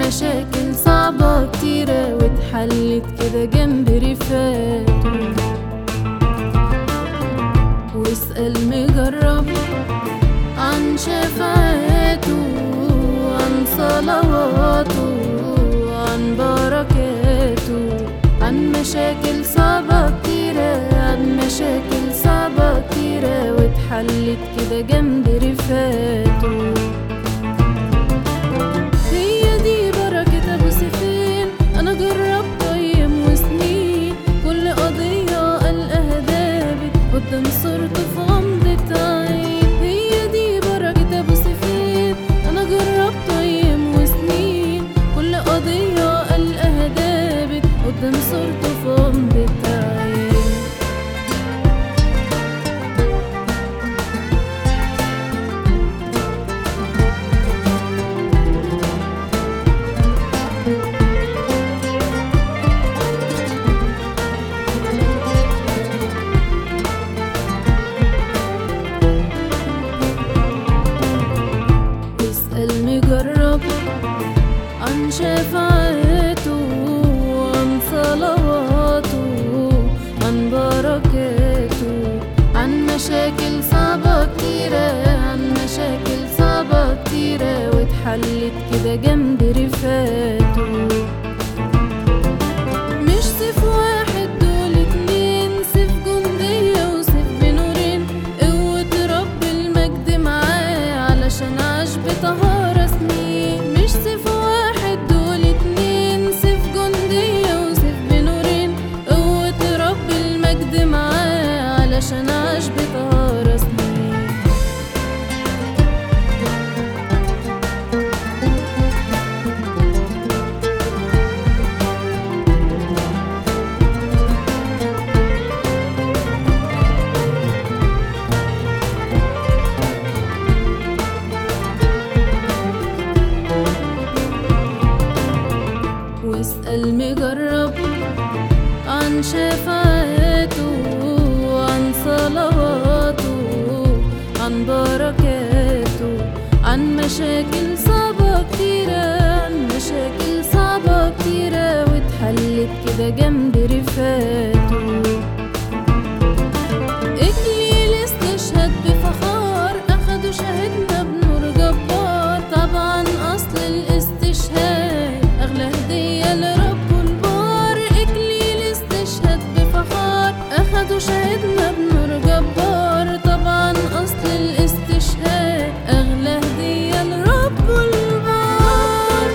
مشاكل صعبة كتيرة واتحلت كده جنب رفاته واسأل مجرب عن شفاعته عن صلواته عن بركاته عن مشاكل صعبة كتيرة عن مشاكل صعبة كتيرة واتحلت كده جنب رفاته هي دي بركة أبو سفين أنا جربت أيام وسنين كل قضية ألقاها دابت قدام صورته في غمضة عين هي دي بركة أبو سفين أنا جربت أيام وسنين كل قضية ألقاها دابت قدام صورته في غمضة عين اسأل مجرب عن شفاعته عن صلواته عن بركاته عن مشاكل صعبة كتيرة عن مشاكل صعبة كتيرة واتحلت كده جنب رفاته مش سيف واحد دول اتنين سيف جندية وسيف بنورين قوة رب المجد معاه علشان عاش بطهارة سنين مش سيف واحد دول اتنين سيف جندية وسيف بنورين قوة رب المجد معاه علشان عاش بطهارة سنين واسأل مجرب عن شفاعته عن صلواته عن بركاته عن مشاكل صعبة كتيرة عن مشاكل صعبة كتيرة واتحلت كده جنب رفاته إكليل استشهد بفخار أخدوا شهدنا بنور جبار طبعا أصل الاستشهاد أغلى هدية لرب البار إكليل استشهد بفخار أخدوا شهدنا بنور جبار طبعا أصل الاستشهاد أغلى هدية لرب البار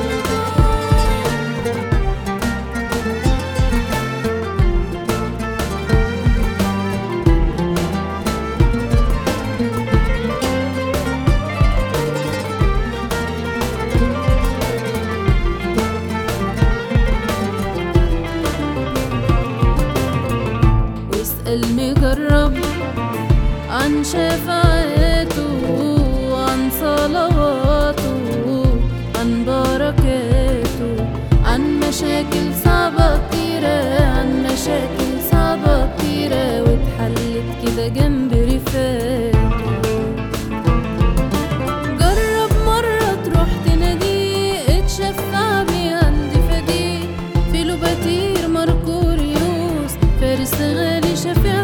واسأل مجرب عن شفاعته عن صلواته عن بركاته عن مشاكل صعبة كتيرة عن مشاكل صعبة كتيرة واتحلت كده جنب رفاته جرب مرة تروح تناديه اتشفع بيه عند فديه فيلوباتير مركوريوس فارس غالي شفيع